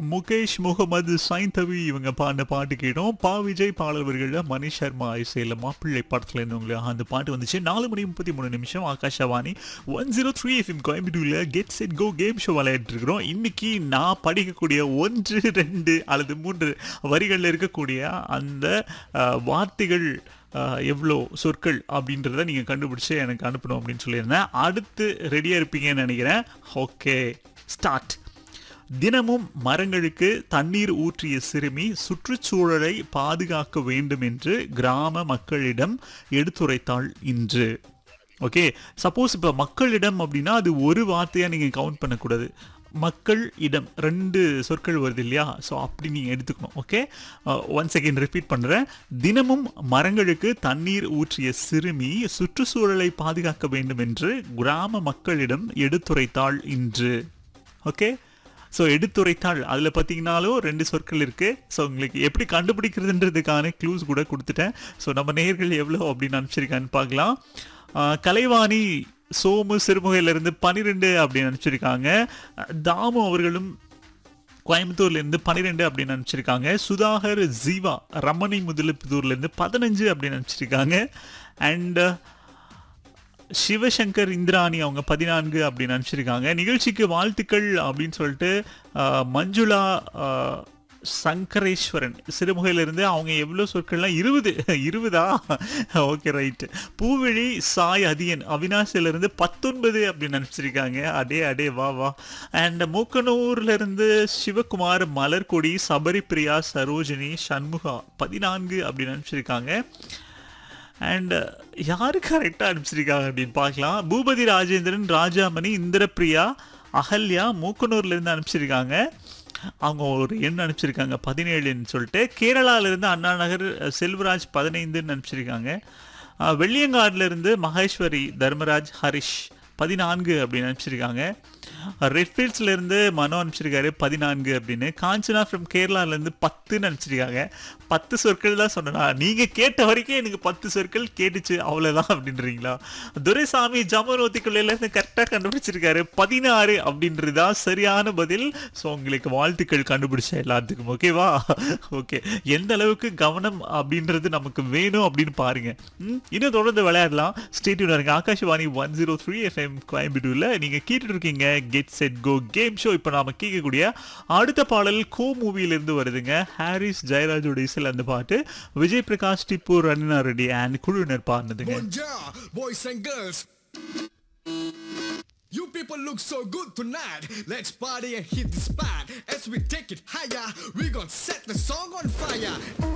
முகேஷ் முகமது சைந்தவி இவங்க பாடின பாட்டு கேட்டோம் பா விஜய் பாடல்களில் மணிஷ் சர்மா இசையில் மாப்பிள்ளை படத்தில் இருந்தவங்களே அந்த பாட்டு வந்துச்சு நாலு மணி முப்பத்தி மூணு நிமிஷம் Akashvani one zero three FM கோயம்புத்தூரில் get set go game show விளையாட்டு இருக்கிறோம் இன்னைக்கு நான் படிக்கக்கூடிய ஒன்று ரெண்டு அல்லது மூன்று வரிகளில் இருக்கக்கூடிய அந்த அஹ், வார்த்தைகள் அஹ், எவ்வளோ சொற்கள் அப்படின்றத நீங்கள் கண்டுபிடிச்சு எனக்கு அனுப்பணும் அப்படின்னு சொல்லியிருந்தேன் அடுத்து ரெடியாக இருப்பீங்கன்னு நினைக்கிறேன் ஓகே ஸ்டார்ட் தினமும் மரங்களுக்கு தண்ணீர் ஊற்றிய சிறுமி சுற்றுச்சூழலை பாதுகாக்க வேண்டும் என்று கிராம மக்களிடம் எடுத்துரைத்தாள் இன்று ஓகே சப்போஸ் இப்போ மக்களிடம் அப்படின்னா அது ஒரு வார்த்தையாக நீங்கள் கவுண்ட் பண்ணக்கூடாது மக்கள் இடம் ரெண்டு சொற்கள் வருது இல்லையா ஸோ அப்படி நீங்கள் எடுத்துக்கணும் ஓகே ஒன் செகண்ட் ரிப்பீட் பண்ணுறேன் தினமும் மரங்களுக்கு தண்ணீர் ஊற்றிய சிறுமி சுற்றுச்சூழலை பாதுகாக்க வேண்டும் என்று கிராம மக்களிடம் எடுத்துரைத்தாள் இன்று ஓகே ஸோ எடுத்துரைத்தாள் அதில் பார்த்தீங்கனாலும் ரெண்டு சொற்கள் இருக்குது ஸோ உங்களுக்கு எப்படி கண்டுபிடிக்கிறதுன்றதுக்கான க்ளூஸ் கூட கொடுத்துட்டேன் ஸோ நம்ம நேயர்கள் எவ்வளோ அப்படின்னு அனுப்பிச்சிருக்கான்னு பார்க்கலாம் ஆஹ் கலைவாணி சோமு சிறுமுகையிலிருந்து பன்னிரெண்டு அப்படின்னு அனுப்பிச்சிருக்காங்க தாமு அவர்களும் கோயம்புத்தூர்லேருந்து பன்னிரெண்டு அப்படின்னு அனுப்பிச்சிருக்காங்க சுதாகர் ஜீவா ரமணி முதலிப்புத்தூர்லேருந்து பதினஞ்சு அப்படின்னு அனுப்பிச்சிருக்காங்க அண்ட் சிவசங்கர் இந்திராணி அவங்க பதினான்கு அப்படின்னு அனுப்பிச்சிருக்காங்க நிகழ்ச்சிக்கு வாழ்த்துக்கள் அப்படின்னு சொல்லிட்டு ஆஹ், மஞ்சுளா ஆஹ், சங்கரேஸ்வரன் சிறுமுகையிலிருந்து அவங்க எவ்வளோ சொற்கள்லாம் இருபது இருபதா ஓகே ரைட்டு பூவிழி சாய் அதியன் அவினாசிலிருந்து பத்தொன்பது அப்படின்னு அனுப்பிச்சிருக்காங்க அடே அடே வா வா அண்ட் மூக்கனூர்லேருந்து சிவகுமார் மலர்கொடி சபரிபிரியா சரோஜினி சண்முகா பதினான்கு அப்படின்னு அனுப்பிச்சிருக்காங்க அண்ட் யாரு கரெக்டாக அனுப்பிச்சிருக்காங்க அப்படின்னு பார்க்கலாம் பூபதி ராஜேந்திரன் ராஜாமணி இந்திரபிரியா அகல்யா மூக்கனூர்லேருந்து அனுப்பிச்சிருக்காங்க அவங்க ஒரு எண் அனுப்பிச்சிருக்காங்க பதினேழுன்னு சொல்லிட்டு கேரளாவிலேருந்து அண்ணா நகர் செல்வராஜ் பதினைந்துன்னு அனுப்பிச்சிருக்காங்க அஹ், வெள்ளியங்காடுல இருந்து மகேஸ்வரி தர்மராஜ் ஹரிஷ் பதினான்கு அப்படின்னு அனுப்பிச்சிருக்காங்க ரெட்ஃபீல்ட்ஸ்ல இருந்து மனோ அனுப்பிச்சிருக்காரு பதினான்கு அப்படின்னு காஞ்சனா ஃப்ரம் கேரளாலேருந்து பத்துன்னு அனுப்பிச்சிருக்காங்க பத்து சொற்கள் தான் சொன்னா நீங்க கேட்ட வரைக்கும் எனக்கு பத்து சொற்கள் கேட்டுச்சு அவ்வளவுதான் அப்படின்றீங்களா துரைசாமி ஜமரோத்திக்குள்ளேருந்து கரெக்டாக கண்டுபிடிச்சிருக்காரு பதினாறு அப்படின்றதுதான் சரியான பதில் ஸோ உங்களுக்கு வாழ்த்துக்கள் கண்டுபிடிச்ச எல்லாத்துக்கும் ஓகேவா ஓகே எந்த அளவுக்கு கவனம் அப்படின்றது நமக்கு வேணும் அப்படின்னு பாருங்க ம், இன்னும் தொடர்ந்து விளையாடலாம் ஸ்டேட்யூன் இருங்க Akashvani one zero three FM கோயம்புத்தூர்ல நீங்க கேட்டுட்டு இருக்கீங்க get set go game show இப்போ நாம கேட்கக்கூடிய அடுத்த பாடல் கோ மூவியிலிருந்து வருதுங்க ஹாரிஸ் ஜெயராஜோட இசையில் அந்த பாட்டு விஜய் பிரகாஷ் டிப்பு ரன்னா ரெட்டி அண்ட் குழுவினர் பாடினதுங்க Bonjour, boys and girls. You people look so good tonight. Let's party and hit the spot. As we take it higher, we gon' set the song on fire.